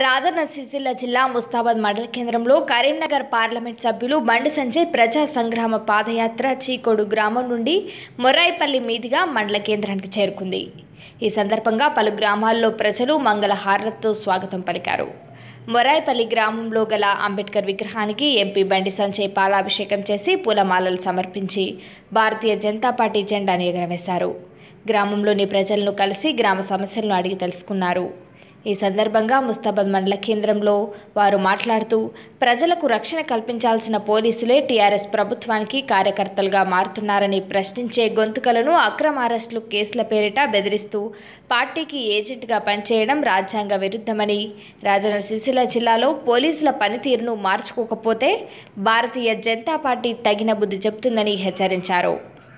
రాజన్న సిరిసిల్ల జిల్లా ముస్తాబాద్ మండల కేంద్రంలో కరీంనగర్ పార్లమెంట్ సభ్యులు బండి సంజయ్ ప్రజా సంగ్రామ పాదయాత్ర చీకోడు గ్రామం నుండి మొరాయిపల్లి మీదుగా మండల కేంద్రానికి చేరుకుంది ఈ సందర్భంగా పలు గ్రామాల్లో ప్రజలు మంగళ హారతితో స్వాగతం పలికారు మొరాయిపల్లి గ్రామంలో గల అంబేద్కర్ విగ్రహానికి ఎంపీ బండి సంజయ్ పాలాభిషేకం చేసి పూలమాలలు సమర్పించి భారతీయ జనతా పార్టీ జెండాను ఎగరవేశారు గ్రామంలోని ప్రజలను కలిసి గ్రామ సమస్యలను అడిగి తెలుసుకున్నారు ఈ సందర్భంగా ముస్తాబాద్ మండల కేంద్రంలో వారు మాట్లాడుతూ ప్రజలకు రక్షణ కల్పించాల్సిన పోలీసులే టీఆర్ఎస్ ప్రభుత్వానికి కార్యకర్తలుగా మారుతున్నారని ప్రశ్నించే గొంతుకలను అక్రమ అరెస్టులు కేసుల పేరిట బెదిరిస్తూ పార్టీకి ఏజెంట్గా పనిచేయడం రాజ్యాంగ విరుద్ధమని రాజన్న సిరిసిల్ల జిల్లాలో పోలీసుల పనితీరును మార్చుకోకపోతే భారతీయ జనతా పార్టీ తగిన బుద్ధి చెబుతుందని హెచ్చరించారు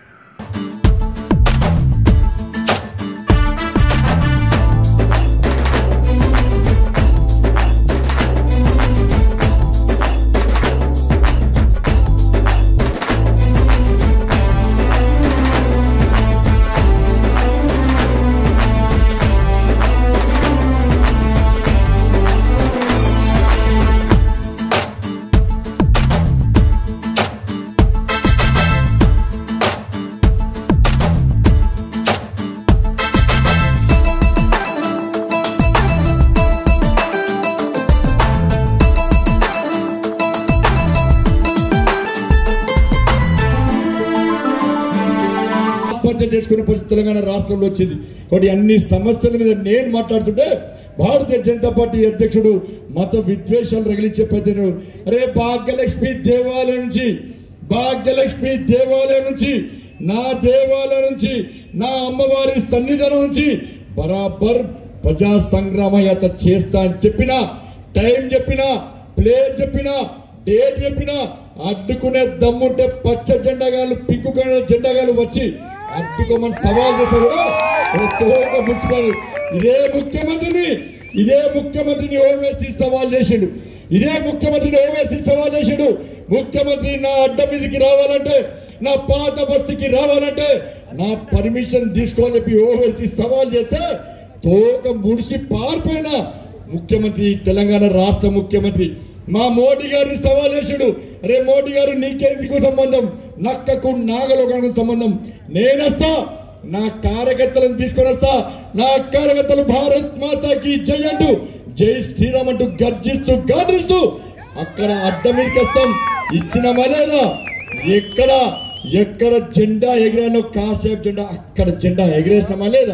ఆత్మహత్య చేసుకునే పరిస్థితి తెలంగాణ రాష్ట్రంలో వచ్చింది కాబట్టి అన్ని సమస్యల మీద నేను మాట్లాడుతుంటే భారతీయ జనతా పార్టీ అధ్యక్షుడు మత విద్వేషాలు రగిలించే ప్రతిని అరే భాగ్యలక్ష్మి దేవాలయం నుంచి భాగ్యలక్ష్మి దేవాలయం నుంచి నా దేవాలయం నుంచి నా అమ్మవారి సన్నిధానం నుంచి బరాబర్ ప్రజా సంగ్రామ యాత్ర చేస్తా అని చెప్పినా టైం చెప్పినా ప్లే చెప్పినా డేట్ చెప్పినా అడ్డుకునే దమ్ముంటే పచ్చ జెండాగాలు పింకు జెండాగాలు వచ్చి అడ్డుకోమని సవాల్ చేస్తే కూడా ఓ తోక మున్సిపల్ ఇదే ముఖ్యమంత్రిని ఇదే ముఖ్యమంత్రిని ఓవేసి సవాల్ చేసిండు ఇదే ముఖ్యమంత్రిని ఓవేసి సవాల్ చేసిండు ముఖ్యమంత్రి నా అడ్డ మీదకి రావాలంటే నా పాత బస్తీకి రావాలంటే నా పర్మిషన్ తీసుకోవాలని చెప్పి ఓవేసి సవాల్ చేస్తే తోక ముడిసి పారిపోయిన ముఖ్యమంత్రి తెలంగాణ రాష్ట్ర ముఖ్యమంత్రి మా మోడీ గారిని సవాల్ చేశాడు అరే మోడీ గారు నీకెందుకు సంబంధం నక్కకు నాగలోకానికి సంబంధం నేనొస్తా నా కార్యకర్తలను తీసుకొని వస్తా నా కార్యకర్తలు భారత్ మాతాకి జై అంటూ జై శ్రీరామ్ అంటూ గర్జిస్తూ గాండ్రిస్తూ అక్కడ అడ్డం మీదకి వస్తాం ఇచ్చిన మర్యాద ఎక్కడ ఎక్కడ జెండా ఎగిరాలో కాసేపు జెండా అక్కడ జెండా ఎగిరేస్తామా లేదా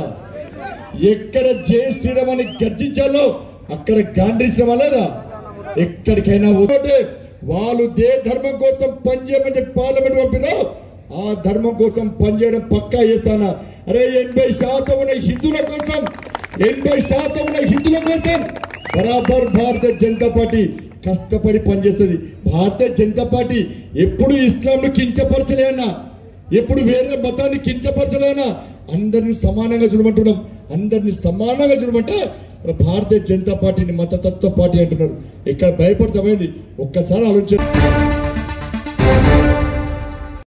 ఎక్కడ జై శ్రీరామ్ అని గర్జించాలో అక్కడ గాండ్రించమా లేదా ఎక్కడికైనా ఒకటే వాళ్ళు దే ధర్మం కోసం పనిచేయమని చెప్పి పార్లమెంట్ పంపినా ఆ ధర్మం కోసం పనిచేయడం పక్కా చేస్తానా అరే ఎనభై శాతం ఉన్న హిందువుల కోసం ఎనభై శాతం ఉన్న హిందువుల కోసం బరాబర్ భారతీయ జనతా పార్టీ కష్టపడి పనిచేస్తుంది భారతీయ జనతా పార్టీ ఎప్పుడు ఇస్లాంను కించపరచలేనా ఎప్పుడు వేరే మతాన్ని కించపరచలేనా అందరిని సమానంగా చూడమంటున్నాం అందరిని సమానంగా చూడమంటే ఇక్కడ భారతీయ జనతా పార్టీని మతతత్వ పార్టీ అంటున్నారు ఇక్కడ భయపడతామైంది ఒక్కసారి ఆలోచించండి